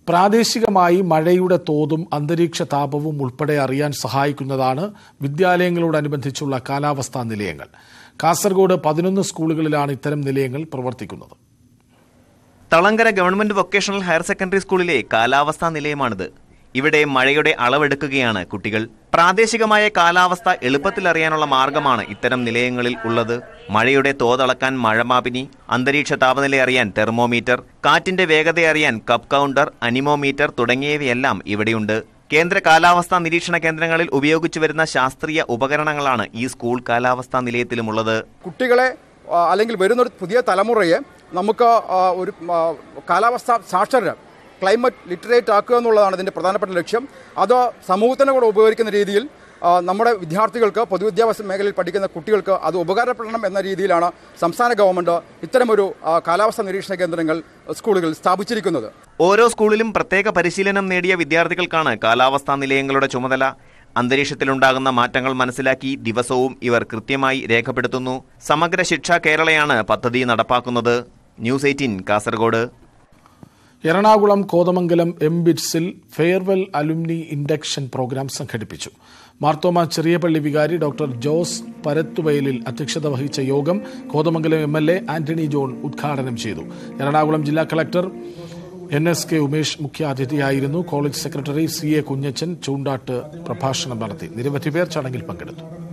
പ്രാദേശികമായി മഴയുടെ തോതും അന്തരീക്ഷ താപവും ഉൾപ്പെടെ അറിയാൻ സഹായിക്കുന്നതാണ് വിദ്യാലയങ്ങളോടനുബന്ധിച്ചുള്ള കാലാവസ്ഥാ നിലയങ്ങൾ കാസർഗോഡ് പതിനൊന്ന് സ്കൂളുകളിലാണ് ഇത്തരം നിലയങ്ങൾ പ്രവർത്തിക്കുന്നത് Thalangara government vocational higher secondary സ്കൂളിലെ കാലാവസ്ഥാ നിലയമാണിത് ഇവിടെ മഴയുടെ അളവെടുക്കുകയാണ് കുട്ടികൾ പ്രാദേശികമായ കാലാവസ്ഥ എളുപ്പത്തിൽ അറിയാനുള്ള മാർഗമാണ് ഇത്തരം നിലയങ്ങളിൽ ഉള്ളത് മഴയുടെ തോതളക്കാൻ മഴമാപിനി അന്തരീക്ഷ താപനില അറിയാൻ തെർമോമീറ്റർ കാറ്റിന്റെ വേഗത അറിയാൻ കപ്പ് കൗണ്ടർ അനിമോമീറ്റർ തുടങ്ങിയവയെല്ലാം ഇവിടെയുണ്ട് കേന്ദ്ര കാലാവസ്ഥാ നിരീക്ഷണ കേന്ദ്രങ്ങളിൽ ഉപയോഗിച്ചു വരുന്ന ശാസ്ത്രീയ ഉപകരണങ്ങളാണ് ഈ സ്കൂൾ കാലാവസ്ഥാ നിലയത്തിലുമുള്ളത് കുട്ടികളെ ആ, അല്ലെങ്കിൽ വരുന്നൊരു പുതിയ തലമുറയെ നമുക്ക് ആ, ഒരു ആ, കാലാവസ്ഥ സാക്ഷര ക്ലൈമറ്റ് ലിറ്ററേറ്റ് ആക്കുക എന്നുള്ളതാണ് ഇതിൻ്റെ പ്രധാനപ്പെട്ട ലക്ഷ്യം അത് സമൂഹത്തിനെ കൂടെ ഉപകരിക്കുന്ന രീതിയിൽ ആ, നമ്മുടെ വിദ്യാർത്ഥികൾക്ക് പൊതുവിദ്യാഭ്യാസ മേഖലയിൽ പഠിക്കുന്ന കുട്ടികൾക്ക് അത് ഉപകാരപ്പെടണം എന്ന രീതിയിലാണ് സംസ്ഥാന ഗവൺമെൻറ് ഇത്തരമൊരു ആ, കാലാവസ്ഥാ നിരീക്ഷണ കേന്ദ്രങ്ങൾ സ്കൂളുകളിൽ സ്ഥാപിച്ചിരിക്കുന്നത് ഓരോ സ്കൂളിലും പ്രത്യേക പരിശീലനം നേടിയ വിദ്യാർത്ഥികൾക്കാണ് കാലാവസ്ഥാ നിലയങ്ങളുടെ ചുമതല അന്തരീക്ഷത്തിലുണ്ടാകുന്ന മാറ്റങ്ങൾ മനസ്സിലാക്കി ദിവസവും ഇവർ കൃത്യമായി രേഖപ്പെടുത്തുന്നു സമഗ്ര ശിക്ഷ കേരളയാണ് പദ്ധതി നടപ്പാക്കുന്നത് news eighteen Kasaragod Ernakulam Kothamangalam M ബിറ്റ്സിൽ ഫെയർവെൽ അലുമിനി ഇൻഡക്ഷൻ പ്രോഗ്രാം സംഘടിപ്പിച്ചു മാർത്തോമ ചെറിയപള്ളി വികാരി ഡോക്ടർ ജോസ് പരത്തുവയലിൽ അധ്യക്ഷത വഹിച്ച യോഗം Kothamangalam M L A Antony John ഉദ്ഘാടനം ചെയ്തു എറണാകുളം ജില്ലാ collector N S K Umesh മുഖ്യാതിഥിയായിരുന്നു college secretary C A Kunjachan Chundattu പ്രഭാഷണം നടത്തി നിരവധി പേർ ചടങ്ങിൽ പങ്കെടുത്തു